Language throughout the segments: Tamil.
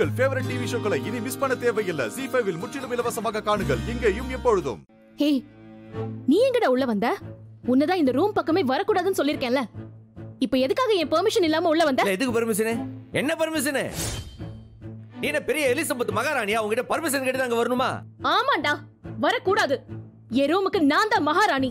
உங்கள் ஃபேவரட் டிவி ஷோக்களை இனி மிஸ் பண்ண தேவையில்லை ஜி ஃபைவில் முற்றிலும் இலவசமாக காணுங்கள் இங்கேயும் எப்பொழுதும் ஹே நீ எங்கடா உள்ள வந்த உன்னதான் இந்த ரூம் பக்கமே வரக்கூடாதுன்னு சொல்லிருக்கேன்ல இப்ப எதுக்காக என் பெர்மிஷன் இல்லாம உள்ள வந்த இல்ல எதுக்கு பர்மிஷனு என்ன பர்மிஷனு நீ என்ன பெரிய எலிசபெத் மகாராணியா உங்ககிட்ட பர்மிஷன் கேட்டு அங்க வரணுமா ஆமாண்டா வரக்கூடாது என் ரூமுக்கு நான் தான் மகாராணி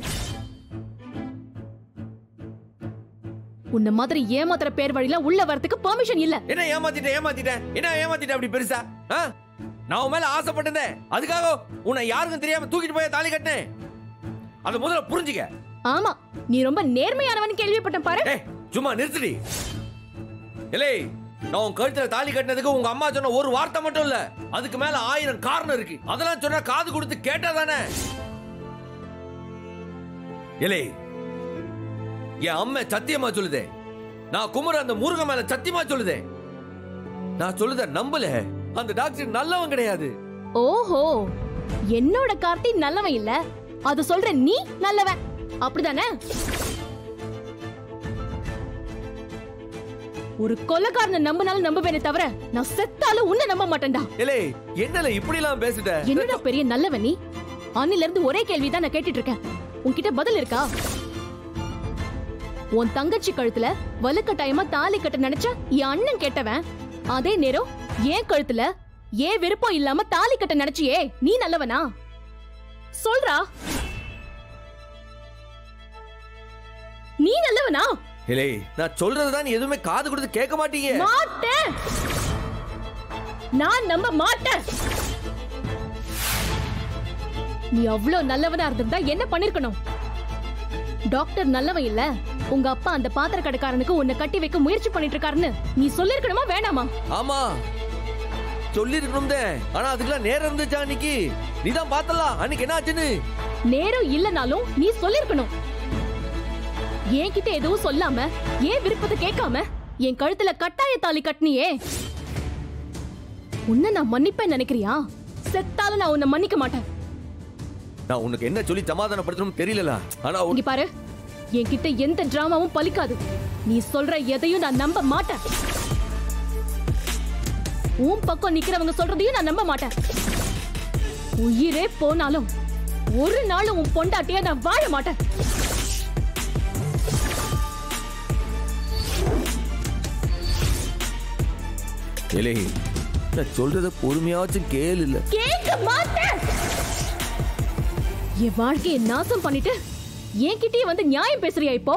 உன்ன மாதிரி ஏமாத்துற பேர் வழியில உள்ள வரதுக்கு பெர்மிஷன் இல்ல என்ன ஏமாத்திட்டேன் ஏமாத்திட்டேன் என்ன ஏமாத்திட்டேன் அப்படி பெருசா ஆ? நான் உன் மேல ஆசைப்பட்டேன் அதுக்காக உன்னை யாருக்கும் தெரியாம தூக்கிட்டு போய் தாலி கட்டினேன் அதை முதல்ல புரிஞ்சுக்க ஆமா நீ ரொம்ப நேர்மையானவன் கேள்விப்பட்டேன் பாரு ஏய் சும்மா நிறுத்துடி இல்லை நான் உன் கழுத்துல தாலி கட்டினதுக்கு உங்க அம்மா சொன்ன ஒரு வார்த்தை மட்டும் இல்ல அதுக்கு மேல ஆயிரம் காரணம் இருக்கு அதெல்லாம் சொன்னா காது கொடுத்து கேட்டா தானே இல்லை என் அம்மா சத்தியமா சொல்லுதே நான் குமர அந்த முருகன் மேல சத்தியமா சொல்லுதே நான் சொல்லுத நம்பல அந்த டாக்டர் நல்லவன் கிடையாது ஓஹோ என்னோட கார்த்தி நல்லவன் இல்ல அது சொல்ற நீ நல்லவன் அப்படிதானே ஒரு கொலைக்காரனை நம்பினாலும் நம்புவேனே தவிர நான் செத்தாலும் உன்னை நம்ப மாட்டேன்டா இல்லை என்னல இப்படி எல்லாம் பேசிட்ட என்னடா பெரிய நல்லவன் நீ அன்னில இருந்து ஒரே கேள்விதான் நான் கேட்டுட்டு இருக்கேன் உன்கிட்ட பதில் இருக்கா உன் தங்கச்சி கழுத்துல வலுக்கட்டாயமா தாலி கட்ட நினைச்ச என் அண்ணன் கேட்டவன் அதே நேரம் ஏன் கழுத்துல ஏன் விருப்பம் இல்லாம தாலி கட்ட நினைச்சியே நீ நல்லவனா சொல்றா நீ நல்லவனா இல்லை நான் சொல்றதுதான் நீ எதுவுமே காது கொடுத்து கேட்க மாட்டீங்க மாட்டேன் நான் நம்ப மாட்டேன் நீ அவ்வளவு நல்லவனா இருந்திருந்தா என்ன பண்ணிருக்கணும் டாக்டர் நல்லவன் இல்ல உங்க அப்பா அந்த பாத்திர கடைக்காரனுக்கு உன்னை கட்டி வைக்க முயற்சி பண்ணிட்டு இருக்காருன்னு நீ சொல்லிருக்கணுமா வேணாமா ஆமா சொல்லிருக்கணும் ஆனா அதுக்கெல்லாம் நேரம் இருந்துச்சா அன்னைக்கு நீ தான் பார்த்தலாம் அன்னைக்கு என்ன ஆச்சுன்னு நேரம் இல்லனாலும் நீ சொல்லிருக்கணும் என்கிட்ட எதுவும் சொல்லாம ஏன் விருப்பத்தை கேட்காம என் கழுத்துல கட்டாய தாலி கட்டினியே உன்னை நான் மன்னிப்பேன் நினைக்கிறியா செத்தாலும் நான் உன்னை மன்னிக்க மாட்டேன் நான் உனக்கு என்ன சொல்லி சமாதானப்படுத்தணும் தெரியல ஆனா உன்- இங்க பாரு என்கிட்ட எந்த டிராமாவும் பலிக்காது நீ சொல்ற எதையும் நான் நம்ப மாட்டேன் உன் பக்கம் நிக்கிறவங்க சொல்றதையும் நான் நம்ப மாட்டேன் உயிரே போனாலும் ஒரு நாளும் உன் பொண்டாட்டிய நான் வாழ மாட்டேன் இலே நான் சொல்றத பொறுமையாச்சும் கேளு இல்ல கேட்க மாட்டேன் என் வாழ்க்கையை நாசம் பண்ணிட்டு என்கிட்டயே வந்து நியாயம் பேசுறியா இப்போ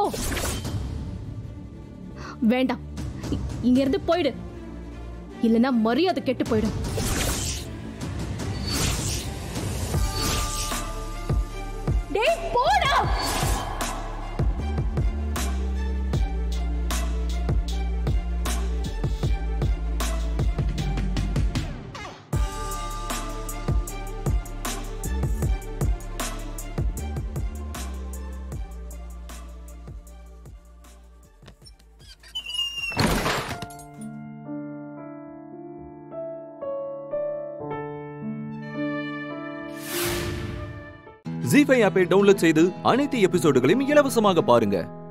வேண்டாம் இ- இங்க இருந்து போயிடு இல்லனா மரியாதை கெட்டு போயிடும் டேய் போடா ஜி ஃபைவ் ஆப்பை டவுன்லோட் செய்து அனைத்து எபிசோடுகளையும் இலவசமாக பாருங்க